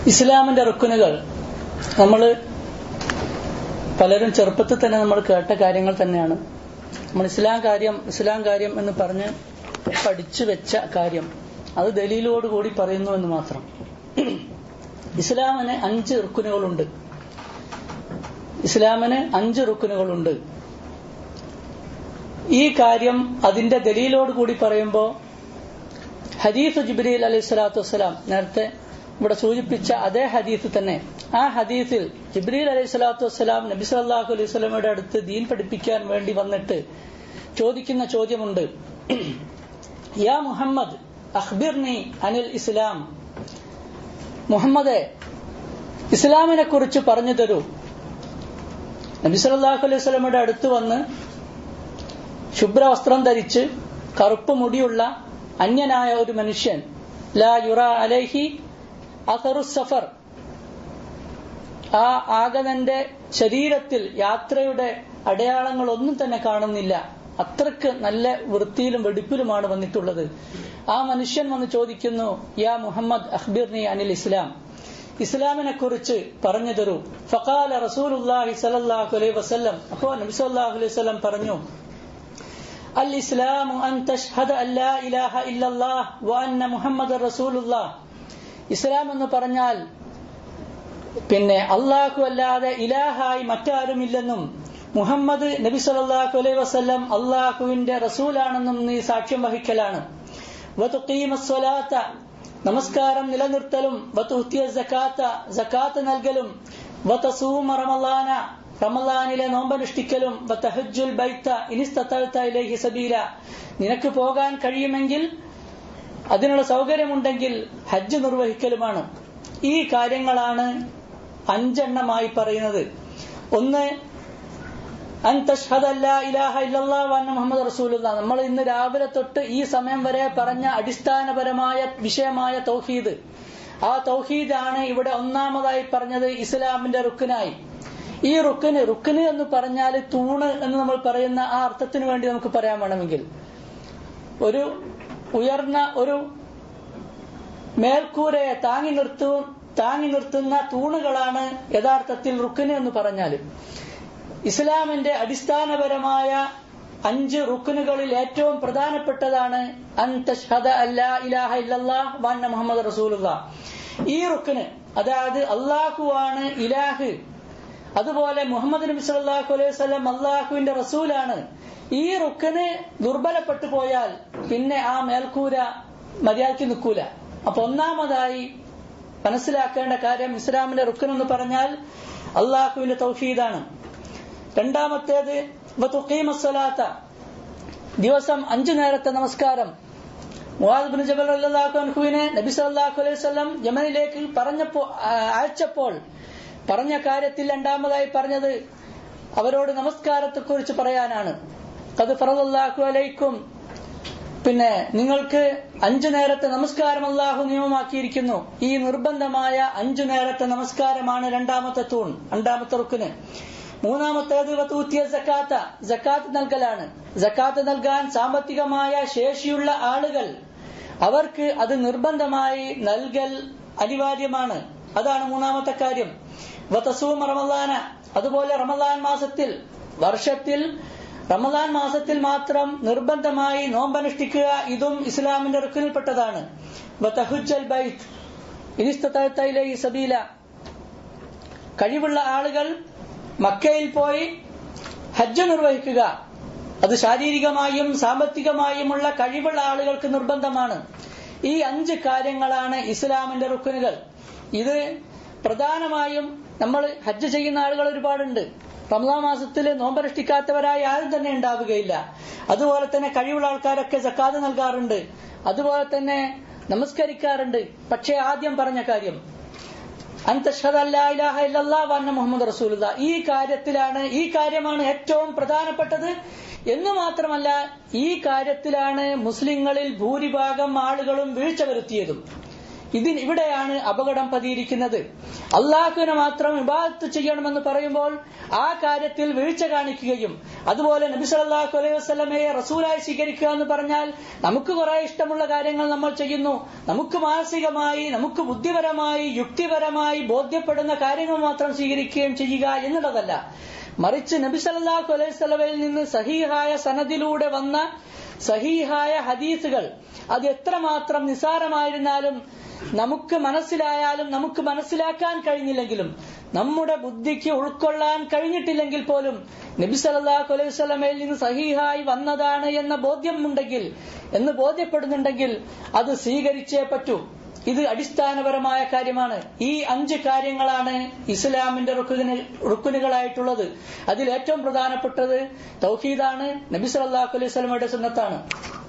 ഇസ്ലാമിന്റെ റുക്കുനുകൾ നമ്മൾ പലരും ചെറുപ്പത്തിൽ തന്നെ നമ്മൾ കേട്ട കാര്യങ്ങൾ തന്നെയാണ് നമ്മൾ ഇസ്ലാം കാര്യം ഇസ്ലാം കാര്യം എന്ന് പറഞ്ഞ് പഠിച്ചു വെച്ച കാര്യം അത് ദലീലോടുകൂടി പറയുന്നു എന്ന് മാത്രം ഇസ്ലാമിന് അഞ്ച് റുക്കുനുകളുണ്ട് ഇസ്ലാമിന് അഞ്ച് റുക്കുനുകളുണ്ട് ഈ കാര്യം അതിന്റെ ദലീലോട് കൂടി പറയുമ്പോൾ ഹദീഫ് ജിബ്രീൽ അലൈഹി സ്വലാത്തു വസ്സലാം നേരത്തെ ഇവിടെ സൂചിപ്പിച്ച അതേ ഹദീസ് തന്നെ ആ ഹദീസിൽ ജിബ്രീൽ അലൈഹി സ്വലാത്തു വസ്സലാം നബി സല്ലാഹു അലൈഹി സ്വലമയുടെ അടുത്ത് ദീൻ പഠിപ്പിക്കാൻ വേണ്ടി വന്നിട്ട് ചോദിക്കുന്ന ചോദ്യമുണ്ട് യാ മുഹമ്മദ് അഖ്ബിർനി അനിൽ ഇസ്ലാം മുഹമ്മദെ ഇസ്ലാമിനെ കുറിച്ച് പറഞ്ഞു തരൂ നബി സല്ലാഹു അലൈഹി സ്വലമയുടെ അടുത്ത് വന്ന് ശുഭ്രവസ്ത്രം ധരിച്ച് കറുപ്പ് മുടിയുള്ള അന്യനായ ഒരു മനുഷ്യൻ ലാ യുറ അലൈഹി അസറു സഫർ ആ ആഗതന്റെ ശരീരത്തിൽ യാത്രയുടെ അടയാളങ്ങളൊന്നും തന്നെ കാണുന്നില്ല അത്രക്ക് നല്ല വൃത്തിയിലും വെടിപ്പിലുമാണ് വന്നിട്ടുള്ളത് ആ മനുഷ്യൻ വന്ന് ചോദിക്കുന്നു യാ മുഹമ്മദ് അഖ്ബിർനി അനിൽ ഇസ്ലാം ഇസ്ലാമിനെ കുറിച്ച് പറഞ്ഞു തരൂ ഫഖാല റസൂലുള്ളാഹി സ്വല്ലല്ലാഹു അലൈഹി വസല്ലം അപ്പോൾ നബി സല്ലല്ലാഹു അലൈഹി വസല്ലം പറഞ്ഞു അൽ ഇസ്ലാമു അൻ തഷ്ഹദ അൻ ലാ ഇലാഹ ഇല്ലല്ലാഹ് വ അന്ന മുഹമ്മദർ റസൂലുള്ളാഹ് ഇസ്ലാം എന്ന് പറഞ്ഞാൽ പിന്നെ അള്ളാഹു അല്ലാതെ ഇലാഹായി മറ്റാരുമില്ലെന്നും മുഹമ്മദ് നബി സല്ലല്ലാഹു അലൈഹി വസല്ലം അള്ളാഹുവിന്റെ റസൂലാണെന്നും നീ സാക്ഷ്യം വഹിക്കലാണ് വതുഖീമസ്സലാത്ത നമസ്കാരം നിലനിർത്തലും വതുഹ്തിയ സകാത്ത സകാത്ത് നൽകലും വതസൂമ റമളാന റമളാനിലെ നോമ്പനുഷ്ഠിക്കലും വതഹജ്ജുൽ ബൈത്ത ഇനിസ്തതഅത ഇലൈഹി സബീല നിനക്ക് പോകാൻ കഴിയുമെങ്കിൽ അതിനുള്ള സൗകര്യമുണ്ടെങ്കിൽ ഹജ്ജ് നിർവഹിക്കലുമാണ് ഈ കാര്യങ്ങളാണ് അഞ്ചെണ്ണമായി പറയുന്നത് ഒന്ന് അൻ തഷ്ഹദ അല്ലാ ഇലാഹ ഇല്ലല്ലാഹ് വ അന്ന മുഹമ്മദ് റസൂലുള്ളാഹ് നമ്മൾ ഇന്ന് രാവിലെ തൊട്ട് ഈ സമയം വരെ പറഞ്ഞ അടിസ്ഥാനപരമായ വിഷയമായ തൗഹീദ് ആ തൗഹീദാണ് ഇവിടെ ഒന്നാമതായി പറഞ്ഞത് ഇസ്ലാമിന്റെ റുക്കിനായി ഈ റുക്കിന് റുക്കിന് എന്ന് പറഞ്ഞാൽ തൂണ് എന്ന് നമ്മൾ പറയുന്ന ആ അർത്ഥത്തിന് വേണ്ടി നമുക്ക് പറയാൻ വേണമെങ്കിൽ ഒരു ഉയർന്ന ഒരു മേൽക്കൂരയെ താങ്ങി നിർത്തും താങ്ങി നിർത്തുന്ന തൂണുകളാണ് യഥാർത്ഥത്തിൽ റുക്കിന് എന്ന് പറഞ്ഞാൽ ഇസ്ലാമിന്റെ അടിസ്ഥാനപരമായ അഞ്ച് റുക്കുനുകളിൽ ഏറ്റവും പ്രധാനപ്പെട്ടതാണ് അൻ തഷ്ഹദ അല്ലാ ഇലാഹ ഇല്ലല്ലാഹ് വന്ന മുഹമ്മദ് റസൂലുള്ള ഈ റുക്കിന് അതായത് അള്ളാഹുവാണ് ഇലാഹ് അതുപോലെ മുഹമ്മദ് നബി സല്ലല്ലാഹു അലൈഹി വസല്ലം അള്ളാഹുവിന്റെ റസൂലാണ് ഈ റുക്കിന് ദുർബലപ്പെട്ടു പോയാൽ പിന്നെ ആ മേൽക്കൂര മര്യാദയ്ക്ക് നിൽക്കൂല അപ്പൊ ഒന്നാമതായി മനസ്സിലാക്കേണ്ട കാര്യം ഇസ്ലാമിന്റെ റുക്കൻ എന്ന് പറഞ്ഞാൽ അള്ളാഹുവിന്റെ തൗഹീദാണ് രണ്ടാമത്തേത് വതുഖീമസ്സലാത്ത ദിവസം അഞ്ചു നേരത്തെ നമസ്കാരം മുവാദ് ബിൻ ജബൽ റളിയല്ലാഹു അൻഹുവിനെ നബി സല്ലല്ലാഹു അലൈഹി വസല്ലം യമനിലേക്ക് പറഞ്ഞപ്പോൾ അയച്ചപ്പോൾ പറഞ്ഞ കാര്യത്തിൽ രണ്ടാമതായി പറഞ്ഞത് അവരോട് നമസ്കാരത്തെക്കുറിച്ച് പറയാനാണ് അത് ഫറദല്ലാഹു അലൈക്കും പിന്നെ നിങ്ങൾക്ക് അഞ്ചു നേരത്തെ നമസ്കാരം അള്ളാഹു നിയമമാക്കിയിരിക്കുന്നു ഈ നിർബന്ധമായ അഞ്ചു നേരത്തെ നമസ്കാരമാണ് രണ്ടാമത്തെ തൂൺ രണ്ടാമത്തെ റുക്കിന് മൂന്നാമത്തേത് വത്തൂത്തിയ ജക്കാത്ത ജക്കാത്ത് നൽകലാണ് ജക്കാത്ത് നൽകാൻ സാമ്പത്തികമായ ശേഷിയുള്ള ആളുകൾ അവർക്ക് അത് നിർബന്ധമായി നൽകൽ അനിവാര്യമാണ് അതാണ് മൂന്നാമത്തെ കാര്യം വതസൂം റമദാന അതുപോലെ റമദാൻ മാസത്തിൽ വർഷത്തിൽ റമദാൻ മാസത്തിൽ മാത്രം നിർബന്ധമായി നോമ്പനുഷ്ഠിക്കുക ഇതും ഇസ്ലാമിന്റെ റുക്കിനിൽപ്പെട്ടതാണ് വതഹുജ്ജൽ ബൈത്ത് ഇനിസ്തതയിലെ സബീല കഴിവുള്ള ആളുകൾ മക്കയിൽ പോയി ഹജ്ജ് നിർവഹിക്കുക അത് ശാരീരികമായും സാമ്പത്തികമായുമുള്ള കഴിവുള്ള ആളുകൾക്ക് നിർബന്ധമാണ് ഈ അഞ്ച് കാര്യങ്ങളാണ് ഇസ്ലാമിന്റെ റുക്കുനുകൾ ഇത് പ്രധാനമായും നമ്മൾ ഹജ്ജ് ചെയ്യുന്ന ആളുകൾ ഒരുപാടുണ്ട് റമദാൻ മാസത്തിൽ നോമ്പനുഷ്ഠിക്കാത്തവരായി ആരും തന്നെ ഉണ്ടാവുകയില്ല അതുപോലെ തന്നെ കഴിവുള്ള ആൾക്കാരൊക്കെ സക്കാത്ത് നൽകാറുണ്ട് അതുപോലെ തന്നെ നമസ്കരിക്കാറുണ്ട് പക്ഷേ ആദ്യം പറഞ്ഞ കാര്യം മുഹമ്മദ് റസൂലുള്ള ഈ കാര്യത്തിലാണ് ഈ കാര്യമാണ് ഏറ്റവും പ്രധാനപ്പെട്ടത് എന്ന് മാത്രമല്ല ഈ കാര്യത്തിലാണ് മുസ്ലിങ്ങളിൽ ഭൂരിഭാഗം ആളുകളും വീഴ്ച വരുത്തിയതും ഇതിന് ഇവിടെയാണ് അപകടം പതിയിരിക്കുന്നത് അള്ളാഹുവിനെ മാത്രം വിഭാഗത്ത് ചെയ്യണമെന്ന് പറയുമ്പോൾ ആ കാര്യത്തിൽ വീഴ്ച കാണിക്കുകയും അതുപോലെ നബി സല്ലല്ലാഹു അലൈഹി വസല്ലമയെ റസൂലായി സ്വീകരിക്കുക എന്ന് പറഞ്ഞാൽ നമുക്ക് കുറെ ഇഷ്ടമുള്ള കാര്യങ്ങൾ നമ്മൾ ചെയ്യുന്നു നമുക്ക് മാനസികമായി നമുക്ക് ബുദ്ധിപരമായി യുക്തിപരമായി ബോധ്യപ്പെടുന്ന കാര്യങ്ങൾ മാത്രം സ്വീകരിക്കുകയും ചെയ്യുക എന്നുള്ളതല്ല മറിച്ച് നബി സല്ലല്ലാഹു അലൈഹി വസല്ലമയിൽ നിന്ന് സഹീഹായ സനദിലൂടെ വന്ന സഹീഹായ ഹദീസുകൾ അത് എത്രമാത്രം നിസാരമായിരുന്നാലും നമുക്ക് മനസ്സിലായാലും നമുക്ക് മനസ്സിലാക്കാൻ കഴിഞ്ഞില്ലെങ്കിലും നമ്മുടെ ബുദ്ധിക്ക് ഉൾക്കൊള്ളാൻ കഴിഞ്ഞിട്ടില്ലെങ്കിൽ പോലും നബി സല്ലല്ലാഹു അലൈഹി വസല്ലമയിൽ നിന്ന് സഹീഹായി വന്നതാണ് എന്ന ബോധ്യമുണ്ടെങ്കിൽ എന്ന് ബോധ്യപ്പെടുന്നുണ്ടെങ്കിൽ അത് സ്വീകരിച്ചേ പറ്റൂ ഇത് അടിസ്ഥാനപരമായ കാര്യമാണ് ഈ അഞ്ച് കാര്യങ്ങളാണ് ഇസ്ലാമിന്റെ റുക്കുന് റുക്കുനുകളായിട്ടുള്ളത് അതിൽ ഏറ്റവും പ്രധാനപ്പെട്ടത് തൗഹീദാണ് നബി സല്ലല്ലാഹു അലൈഹി വസല്ലമയുടെ സുന്നത്താണ്